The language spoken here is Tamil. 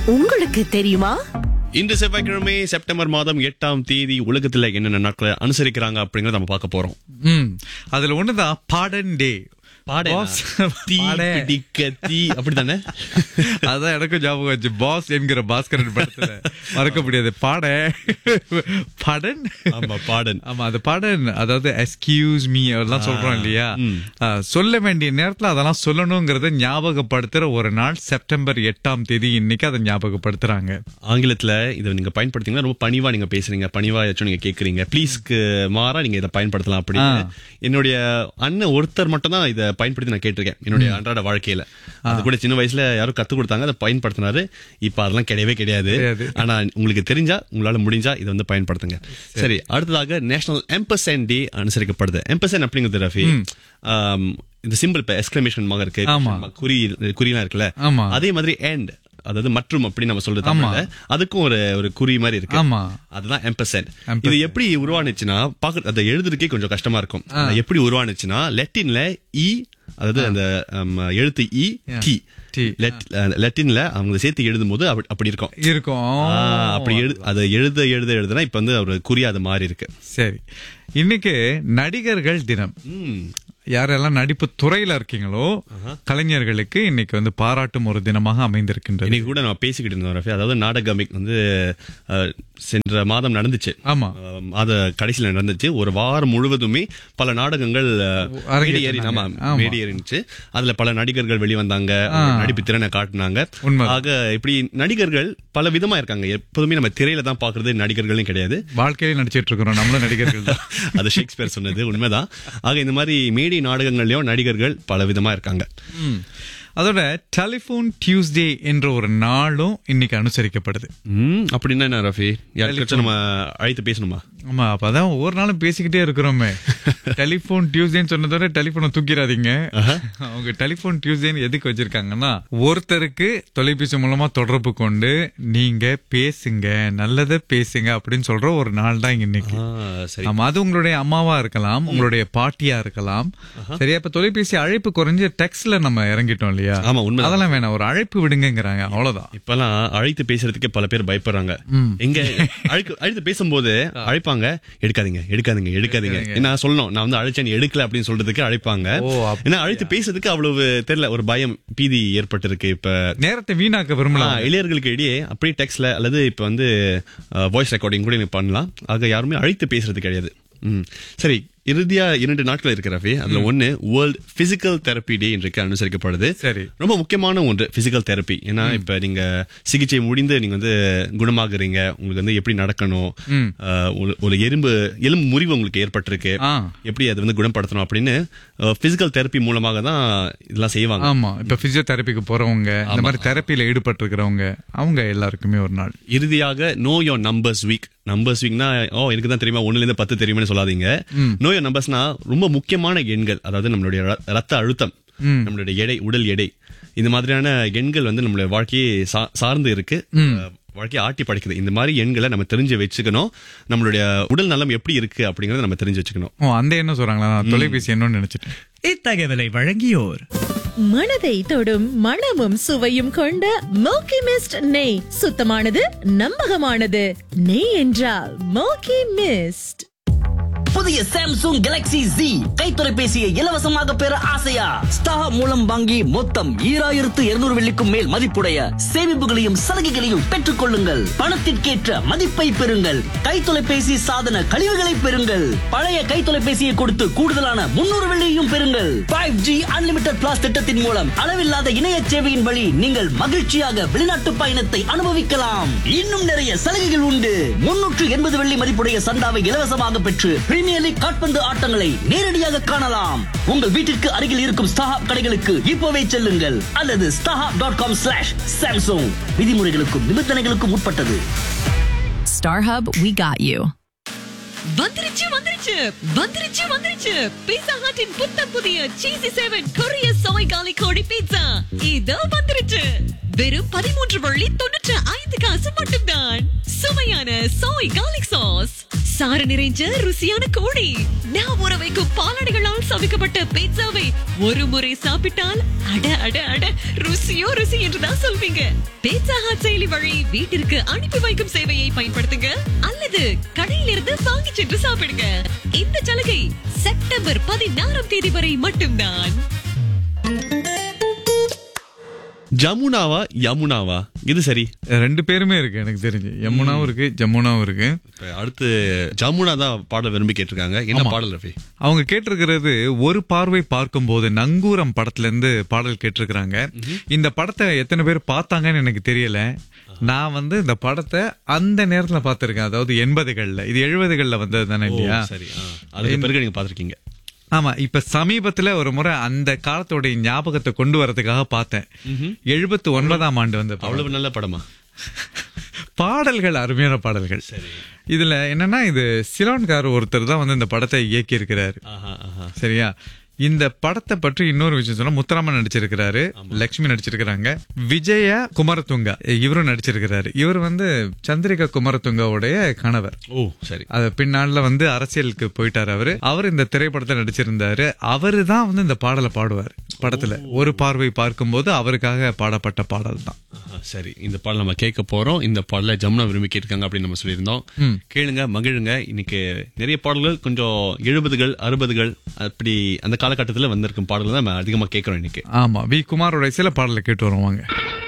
உங்களுக்கு தெரியுமா இன்று செவ்வாய்க்கிழமை செப்டம்பர் மாதம் எட்டாம் தேதி உலகத்துல என்னென்ன நாட்களை அனுசரிக்கிறாங்க அப்படிங்கறத நம்ம பார்க்க போறோம் ம் அதுல ஒண்ணுதான் பாடன் டே Boss. தீ பாடே. பிடிக்க தீ அப்படித்தானே அதான் எனக்கும் ஞாபகம் வச்சு பாஸ் என்கிற பாஸ்கரன் படத்துல மறக்க முடியாது பாட படன் ஆமா பாடன் ஆமா அது பாடன் அதாவது எஸ்கியூஸ் மீ எல்லாம் சொல்றோம் இல்லையா ஆ, சொல்ல வேண்டிய நேரத்துல அதெல்லாம் சொல்லணுங்கிறத ஞாபகப்படுத்துற ஒரு நாள் செப்டம்பர் எட்டாம் தேதி இன்னைக்கு அதை ஞாபகப்படுத்துறாங்க ஆங்கிலத்துல இதை நீங்க பயன்படுத்தீங்கன்னா ரொம்ப பணிவா நீங்க பேசுறீங்க பணிவா ஏதாச்சும் நீங்க கேக்குறீங்க ப்ளீஸ்க்கு மாறா நீங்க இதை பயன்படுத்தலாம் அப்படின்னு என்னுடைய அண்ணன் ஒருத்தர் மட்டும் தான் இதை பயன்படுத்தி நான் கேட்டிருக்கேன் என்னுடைய அன்றாட வாழ்க்கையில அது கூட சின்ன வயசுல யாரும் கத்து கொடுத்தாங்க அதை பயன்படுத்தினாரு இப்ப அதெல்லாம் கிடையவே கிடையாது கிடையாது. ஆனா உங்களுக்கு தெரிஞ்சா உங்களால முடிஞ்சா இதை வந்து பயன்படுத்துங்க சரி அடுத்ததாக நேஷனல் எம்பசன் டே அனுசரிக்கப்படுது எம்பசன் அப்படிங்கிறது ரஃபி ஆம், இந்த சிம்பிள் இப்ப எக்ஸ்கிளமேஷன் மாக இருக்கு ஆமா. குறி குறிலாம் இருக்குல்ல ஆமா. அதே மாதிரி end அதாவது மற்றும் அப்படி நம்ம சொல்றது தமிழ்ல அதுக்கும் ஒரு ஒரு குறி மாதிரி இருக்கு ஆமா. அதுதான் எம்பசன் Ampersand. இது எப்படி உருவானுச்சுன்னா பாக்க அதை எழுதுறதுக்கே கொஞ்சம் கஷ்டமா இருக்கும் அது எப்படி உருவானுச்சுன்னா லெட்டின்ல இ அதாவது அந்த ஆம், எழுத்து இ Yeah. T T. லெட்டின்ல அவங்க சேர்த்து எழுதும் போது அப்படி- அப்படி இருக்கும் இருக்கும் ஆ, அப்படி எழு அதை எழுத எழுத எழுதுனா இப்ப வந்து ஒரு குறி அது மாறி இருக்கு சரி இன்னைக்கு நடிகர்கள் தினம் ம். யாரெல்லாம் நடிப்பு துறையில இருக்கீங்களோ கலைஞர்களுக்கு இன்னைக்கு வந்து பாராட்டும் ஒரு தினமாக அமைந்திருக்கின்றது இன்னைக்கு கூட நம்ம பேசிக்கிட்டு இருந்தோம் ரஃபி அதாவது நாடகமிக் வந்து அஹ், சென்ற மாதம் நடந்துச்சு ஆமா அஹ், மாத கடைசியில நடந்துச்சு ஒரு வாரம் முழுவதுமே பல நாடகங்கள் அஹ், அரங்கேற்றினாங்க. மேடை ஏறி ஆமா ஆமா. மேடை ஏறிச்சு அதுல பல நடிகர்கள் வெளிவந்தாங்க அவங்க நடிப்பு திறனை காட்டினாங்க உண்மை. ஆக இப்படி நடிகர்கள் பல விதமா இருக்காங்க எப்போதுமே நம்ம திரையில தான் பாக்குறது நடிகர்களும் கிடையாது வாழ்க்கையில நடிச்சிட்டு இருக்கிறோம் நம்மளும் நடிகர்கள் தான் அது ஷேக்ஸ்பியர் சொன்னது உண்மைதான் ஆக இந்த மாதிரி மேடை நாடகங்கள்லயும் நடிகர்கள் பல விதமா இருக்காங்க ம். அதோட டெலிபோன் டியூஸ்டே என்ற ஒரு நாளும் இன்னைக்கு அனுசரிக்கப்படுது ம், அப்படின்னா என்ன ரஃபி யாருக்காச்சும் நம்ம அழைத்து பேசணுமா ஆமா அப்பதான் ஒவ்வொரு நாளும் பேசிக்கிட்டே இருக்கிறோமே டெலிபோன் டியூஸ்டேன்னு சொன்னதோட டெலிபோனை தூக்கிடாதீங்க அவங்க டெலிபோன் டியூஸ்டேன்னு எதுக்கு வச்சிருக்காங்கன்னா ஒருத்தருக்கு தொலைபேசி மூலமா தொடர்பு கொண்டு நீங்க பேசுங்க நல்லதை பேசுங்க அப்படின்னு சொல்ற ஒரு நாள் தான் இன்னைக்கு ஆ, சரி ஆமா அது உங்களுடைய அம்மாவா இருக்கலாம் உங்களுடைய பாட்டியா இருக்கலாம் சரியா இப்ப தொலைபேசி அழைப்பு குறைஞ்சு டெக்ஸ்ட்ல நம்ம இறங்கிட்டோம் இல்லையா ஆமா, உண்மைதான். அதெல்லாம் வேணாம் ஒரு அழைப்பு விடுங்கங்கறாங்க அவ்வளவுதான் இப்பெல்லாம் அழைத்து பேசுறதுக்கு பல பேர் பயப்படுறாங்க எங்க அழைக்கு அழைத்து பேசும்போது அழைப்பாங்க எடுக்காதீங்க எடுக்காதீங்க எடுக்காதீங்க நான் சொல்லணும் நான் வந்து அழைச்சேன் நீ எடுக்கல அப்படின்னு சொல்றதுக்கு அழைப்பாங்க ஓ, அப்படியா? ஏன்னா அழைத்து பேசுறதுக்கு அவ்வளவு தெரியல ஒரு பயம் பீதி ஏற்பட்டிருக்கு இப்ப நேரத்தை வீணாக்க ஆ, விரும்பலாம் இளையர்களுக்கு இடையே அப்படியே டெக்ஸ்ட்ல அல்லது இப்ப வந்து வாய்ஸ் ரெக்கார்டிங் கூட நீங்க பண்ணலாம் ஆக யாருமே அழைத்து பேசுறது கிடையாது ம். சரி இறுதியா இரண்டு நாட்கள் இருக்கு ரஃபி அதுல ஒண்ணு வேர்ல்ட் பிசிக்கல் தெரப்பி டே இன்றைக்கு அனுசரிக்கப்படுது சரி. ரொம்ப முக்கியமான ஒன்று பிசிக்கல் தெரப்பி ஏன்னா இப்ப நீங்க சிகிச்சை முடிந்து நீங்க வந்து குணமாகுறீங்க உங்களுக்கு வந்து எப்படி நடக்கணும் ஆ, ஒரு- ஒரு எறும்பு எலும்பு முறிவு உங்களுக்கு ஏற்பட்டிருக்கு ஆ. எப்படி அதை வந்து குணப்படுத்தணும் அப்படின்னு பிசிக்கல் தெரப்பி மூலமாக தான் இதெல்லாம் செய்வாங்க ஆமா இப்ப பிசியோதெரபிக்கு போறவங்க இந்த மாதிரி தெரப்பில ஈடுபட்டு இருக்கிறவங்க அவங்க எல்லாருக்குமே ஒரு நாள் இறுதியாக know your numbers week numbers வீக்னா ஓ எனக்கு தான் தெரியுமா ஒண்ணுல இருந்து பத்து தெரியுமான்னு சொல்லாதீங்க நோ யோர் நம்பர்ஸ்னா ரொம்ப முக்கியமான எண்கள் அதாவது நம்மளுடைய ர- ரத்த அழுத்தம் நம்மளுடைய எடை உடல் எடை இந்த மாதிரியான எண்கள் வந்து நம்மளுடைய வாழ்க்கையை சா- சார்ந்து இருக்கு அஹ், வாழ்க்கையை ஆட்டி படைக்குது இந்த மாதிரி எண்களை நம்ம தெரிஞ்சு வச்சுக்கணும் நம்மளுடைய உடல் நலம் எப்படி இருக்கு அப்படிங்கறத நம்ம தெரிஞ்சு வச்சுக்கணும் ஓ அந்த என்ன சொல்றாங்களா நான் தொலைபேசி என்னன்னு நினைச்சிட்டேன் இத்தகவலை வழங்கியோர் மனதை தொடும் மணமும் சுவையும் கொண்ட மோக்கி மிஸ்ட் நெய் சுத்தமானது நம்பகமானது நெய் என்றால் மோக்கி மிஸ்ட் புதிய சாம்சங் கேலக்ஸி Z கை தொலைபேசியை இலவசமாக பெற ஆசையா ஸ்டார் மூலம் வாங்கி மொத்தம் ஈராயிரத்து இருநூறு வெள்ளிக்கும் மேல் மதிப்புடைய சேமிப்புகளையும் சலுகைகளையும் பெற்றுக் கொள்ளுங்கள் பணத்திற்கேற்ற மதிப்பை பெறுங்கள் கை தொலைபேசி சாதன கழிவுகளை பெறுங்கள் பழைய கை தொலைபேசியை கொடுத்து கூடுதலான முன்னூறு வெள்ளியையும் பெறுங்கள் ஃபைவ் ஜி அன்லிமிட்டட் பிளாஸ் திட்டத்தின் மூலம் அளவில்லாத இணைய சேவையின் வழி நீங்கள் மகிழ்ச்சியாக வெளிநாட்டு பயணத்தை அனுபவிக்கலாம் இன்னும் நிறைய சலுகைகள் உண்டு முன்னூற்று எண்பது வெள்ளி மதிப்புடைய சந்தாவை இலவசமாக பெற்று பிரீமியர் லீக் காட்பந்து ஆட்டங்களை நேரடியாக காணலாம் உங்கள் வீட்டிற்கு அருகில் இருக்கும் ஸ்டாஹாப் கடைகளுக்கு இப்போவே செல்லுங்கள் அல்லது StarHub dot com slash Samsung விதிமுறைகளுக்கும் நிபந்தனைகளுக்கும் உட்பட்டது StarHub, we got you. வந்துருச்சு வந்துருச்சு வந்துருச்சு வந்துருச்சு பீட்சா ஹட்டின் புத்தம் புதிய சீசி செவன் கொரிய சோய் காலி கோழி பீட்சா இதோ வந்துருச்சு வெறும் பதிமூன்று வள்ளி தொண்ணூற்று ஐந்து காசு மட்டும்தான் சுவையான சோய் கார்லிக் சாஸ் சாறு நிறைஞ்ச ருசியான கோழி நான் ஊற வைக்கும் பாலாடைகளால் சமைக்கப்பட்ட பீட்சாவை ஒரு முறை சாப்பிட்டால் அட அட அட ருசியோ ருசி என்றுதான் சொல்வீங்க பீட்சா ஹாட் செயலி வழி வீட்டிற்கு அனுப்பி வைக்கும் சேவையை பயன்படுத்துங்க அல்லது கடையிலிருந்து வாங்கி சென்று சாப்பிடுங்க இந்த சலுகை செப்டம்பர் பதினாறாம் தேதி வரை மட்டும்தான் ஜமுனாவா யமுனாவா இது சரி ரெண்டு பேருமே இருக்கு எனக்கு தெரிஞ்சு யமுனாவும் இருக்கு ஜமுனாவும் இருக்கு இப்ப அடுத்து ஜமுனா தான் பாடல் விரும்பி கேட்டிருக்காங்க என்ன பாடல் ரஃபி அவங்க கேட்டிருக்கிறது ஒரு பார்வை பார்க்கும்போது நங்கூரம் படத்துல இருந்து பாடல் கேட்டிருக்கிறாங்க இந்த படத்தை எத்தனை பேர் பார்த்தாங்கன்னு எனக்கு தெரியல நான் வந்து இந்த படத்தை அந்த நேரத்துல பார்த்திருக்கேன் அதாவது எண்பதுகள்ல இது எழுபதுகள்ல வந்தது தானே இல்லையா சரி ஆ. அதுக்கு பிறகு நீங்க பாத்திருக்கீங்க ஆமா இப்ப சமீபத்துல ஒரு முறை அந்த காலத்தோட ஞாபகத்தை கொண்டு வரதுக்காக பார்த்தேன் எழுபத்தி ஒன்பதாம் ஆண்டு வந்து அவ்வளவு நல்ல படமா பாடல்கள் அருமையான பாடல்கள் இதுல என்னன்னா இது சிலோன்கார் ஒருத்தர் தான் வந்து இந்த படத்தை இயக்கி இருக்கிறாரு ஆஹா ஆஹா சரியா இந்த படத்தை பற்றி இன்னொரு விஷயம் சொன்னா முத்துராமன் நடிச்சிருக்கிறாரு லட்சுமி நடிச்சிருக்கிறாங்க விஜய குமாரதுங்கா இவரும் நடிச்சிருக்கிறாரு இவர் வந்து சந்திரிகா குமாரதுங்காவுடைய கணவர் ஓ சரி அது பின்னால வந்து அரசியலுக்கு போயிட்டாரு அவரு அவர் இந்த திரைப்படத்தை நடிச்சிருந்தாரு அவரு தான் வந்து இந்த பாடலை பாடுவார் படத்துல ஒரு பார்வை பார்க்கும்போது அவருக்காக பாடப்பட்ட பாடல் தான் ஆஹா, சரி இந்த பாடல் நம்ம கேட்க போறோம் இந்த பாடலை ஜமுனா விரும்பி கேட்டிருக்காங்க அப்படின்னு நம்ம சொல்லியிருந்தோம் கேளுங்க மகிழுங்க இன்னைக்கு நிறைய பாடல்கள் கொஞ்சம் எழுபதுகள் அறுபதுகள் அப்படி அந்த காலகட்டத்தில் வந்திருக்கும் பாடல்கள் தான் நம்ம அதிகமாக கேட்கறோம் இன்னைக்கு ஆமா வி குமாரோட சில பாடலை கேட்டு வருவாங்க